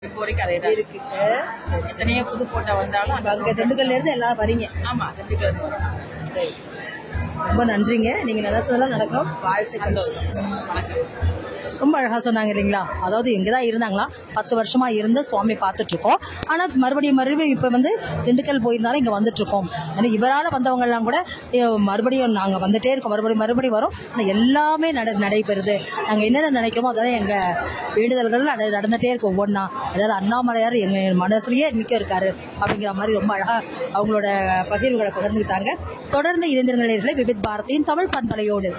இப்போ வரைக்கும் அதே தான் இருக்கு அஹ், சரி. எத்தனையோ புது போட்டோ வந்தாலும் இப்ப அங்க அங்க திண்டுக்கல்ல இருந்து எல்லாம் வரீங்க ஆமா திண்டுக்கல் இருந்து வரோம். சரி. ரொம்ப நன்றிங்க நீங்க நினைச்சதெல்லாம் நடக்கணும் வாழ்த்து சந்தோஷம் வணக்கம் ரொம்ப அழகா சொன்னாங்க இல்லைங்களா அதாவது இங்க தான் இருந்தாங்களா பத்து வருஷமா இருந்து சுவாமி பார்த்துட்டு இருக்கோம் ஆனா மறுபடியும் மறுபடியும் இப்ப வந்து திண்டுக்கல் போயிருந்தாலும் இங்க வந்துட்டு இருக்கோம் ஆனா இவரால வந்தவங்க எல்லாம் கூட "ஏ, மறுபடியும் நாங்க வந்துட்டே இருக்கோம் மறுபடியும் மறுபடியும் வரோம் ஆனா எல்லாமே நட நடைபெறுது நாங்க என்னென்ன நினைக்கிறோமோ அதெல்லாம் எங்க வேண்டுதல்கள் நட நடந்துட்டே இருக்கு ஒவ்வொன்றா அதாவது அண்ணாமலையார் எங்க மனசுலயே நிக்க இருக்காரு அப்படிங்கிற மாதிரி ரொம்ப அழகா அவங்களோட பகிர்வுகளை பகிர்ந்துக்கிட்டாங்க தொடர்ந்து இளைஞர்களே விபித் பாரதியின் தமிழ் பண்பலையோடு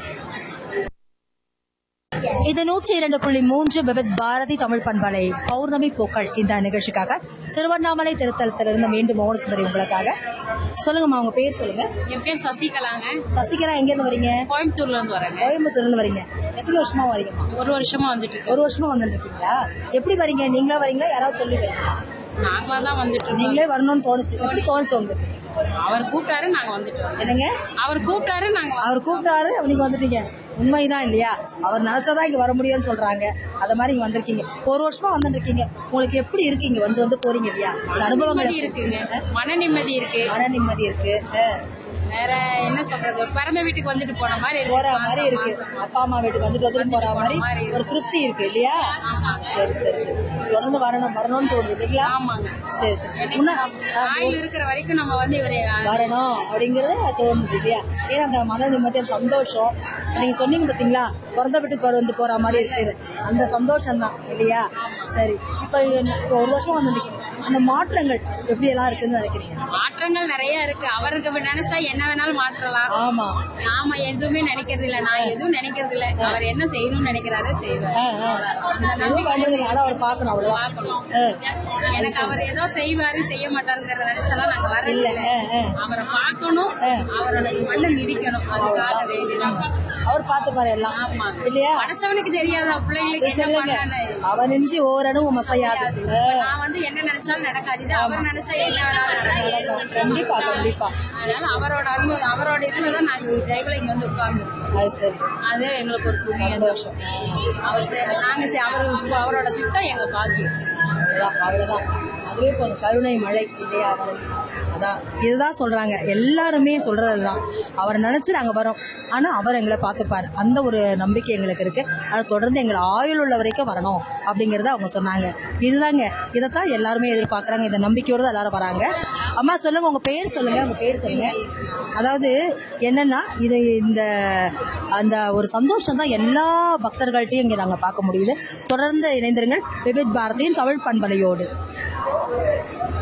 இது நூற்றி இரண்டு புள்ளி மூன்று விவித் பாரதி தமிழ் பண்பலை பௌர்ணமி பூக்கள் இந்த நிகழ்ச்சிக்காக திருவண்ணாமலை திருத்தலத்திலிருந்து மீண்டும் மோகன சுந்தரி உங்களுக்காக சொல்லுங்கம்மா உங்க பேர் சொல்லுங்க என் பேர் சசிகலாங்க சசிகலா எங்க இருந்து வரீங்க கோயம்புத்தூர்ல இருந்து வரேங்க கோயம்புத்தூர்ல இருந்து வரீங்க எத்தனை வருஷமா வரீங்கம்மா ஒரு வருஷமா வந்துட்டு இருக்கோம் ஒரு வருஷமா வந்துட்டு இருக்கீங்களா எப்படி வரீங்க நீங்களா வரீங்களா யாராவது சொல்லி வரீங்களா நாங்களா தான் வந்துட்டு இருக்கோம் நீங்களே வரணும்னு தோணுச்சு எப்படி தோணுச்சு உங்களுக்கு அவர் கூப்பிட்டாரு நாங்க வந்துட்டு வரோம் என்னங்க அவர் கூப்பிட்டாரு நாங்க வந்தோம். அவர் கூப்பிட்டாரு நீங்க வந்துட்டீங்க உண்மைதான் இல்லையா அவர் நினைச்சாதான் இங்க வர முடியும்னு சொல்றாங்க அத மாதிரி இங்க வந்திருக்கீங்க ஒரு வருஷமா வந்துட்டு இருக்கீங்க உங்களுக்கு எப்படி இருக்கு இங்க வந்து வந்து போறீங்க இல்லையா இந்த அனுபவங்கள் நிம்மதி இருக்குங்க மன நிம்மதி இருக்கு மன நிம்மதி இருக்கு அஹ், வேற என்ன சொல்றது பிறந்த வீட்டுக்கு வந்துட்டு போன மாதிரி இருக்கு. போற மாதிரி இருக்கு அப்பா அம்மா வீட்டுக்கு வந்துட்டு வந்துட்டு போற மாதிரி ஒரு திருப்தி இருக்கு இல்லையா சரி சரி சரி தொடர்ந்து வரணும் வரணும்னு தோணுது இல்லைங்களா ஆமாங்க சரி சரி முன்ன- அஹ், ஆயுள் இருக்கிற வரைக்கும் நம்ம வந்து இவரை வரணும் அப்படிங்கறது தோணுது இல்லையா ஏன்னா அந்த மன நிம்மதி அந்த சந்தோஷம் நீங்க சொன்னீங்க பாத்தீங்களா பிறந்த வீட்டுக்கு போற- வந்து போற மாதிரி இருக்குது அந்த சந்தோஷம் தான் இல்லையா சரி இப்ப இப்ப ஒரு வருஷம் வந்து நிக்கிறீங்க. அந்த மாற்றங்கள் எப்படி எல்லாம் இருக்குன்னு நினைக்கிறீங்க மாற்றங்கள் நிறைய இருக்கு அவருக்கு நினைச்சா என்ன வேணாலும் மாற்றலாம் ஆமா நாம எதுவுமே நினைக்கிறது இல்ல நான் எதுவும் நினைக்கிறது இல்ல அவர் என்ன செய்யணும்னு நினைக்கிறாரு செய்வார் ஆ, ஆ. அந்த எதுவும் நம்பிக்கை பண்றது இல்லை. ஆனா அவர் பார்க்கணும் அவ்வளவுதான் பார்க்கணும் ஆ. எனக்கு அவர் ஏதோ செய்வாரு செய்ய மாட்டாருங்கிறத நினைச்சாலாம் நாங்க வர்றது இல்ல இல்ல ஆ, ஆ. அவரை பார்க்கணும் அவரோட மண்ணை மிதிக்கணும் அதுக்காக வேண்டிதான் அவர் பார்த்துப்பாரு எல்லாம் ஆமா இல்லையா படைச்சவனுக்கு தெரியாத பிள்ளைங்களுக்கு என்ன சொல்லுங்க பண்ணான்னு அவனின்றி ஓரணும் மசையாது இப்ப நான் வந்து என்ன நினைச்சாலும் நடக்காது இது அவர் நினைச்சா என்ன வேணாலும் நடக்கும் கண்டிப்பா கண்டிப்பா அதனால அவரோட அன்பு அவரோட இதுலதான் நாங்க டைப்ல இங்க வந்து உட்கார்ந்துருக்கோம் அது சரி அது எங்களுக்கு ஒரு புண்ணிய தோஷம் அவர் செ- நாங்க செ- அவரு அவரோட சித்தம் எங்க பாக்கியம் அவ்வளவுதான் அவ்வளவுதான் அதுவே போதும் கருணை மழை இல்லையா அவர் அதான் இதுதான் சொல்றாங்க எல்லாருமே சொல்றதுதான் அவர் நினைச்சு நாங்க வரோம் ஆனா அவர் எங்களை பார்த்துப்பாரு அந்த ஒரு நம்பிக்கை எங்களுக்கு இருக்கு அதை தொடர்ந்து எங்களை ஆயுள் உள்ள வரைக்கும் வரணும் அப்படிங்கறத அவங்க சொன்னாங்க இதுதாங்க இதைத்தான் எல்லாருமே எதிர்பார்க்கறாங்க இந்த நம்பிக்கையோட தான் எல்லாரும் வராங்க அம்மா சொல்லுங்க உங்க பேர் சொல்லுங்க உங்க பேர் சொல்லுங்க அதாவது என்னன்னா இது இந்த அந்த ஒரு சந்தோஷம் தான் எல்லா பக்தர்கள்ட்டையும் இங்க நாங்க பார்க்க முடியுது தொடர்ந்து இணைந்திருங்கள் விபித் பாரதியின் தமிழ் பண்பலையோடு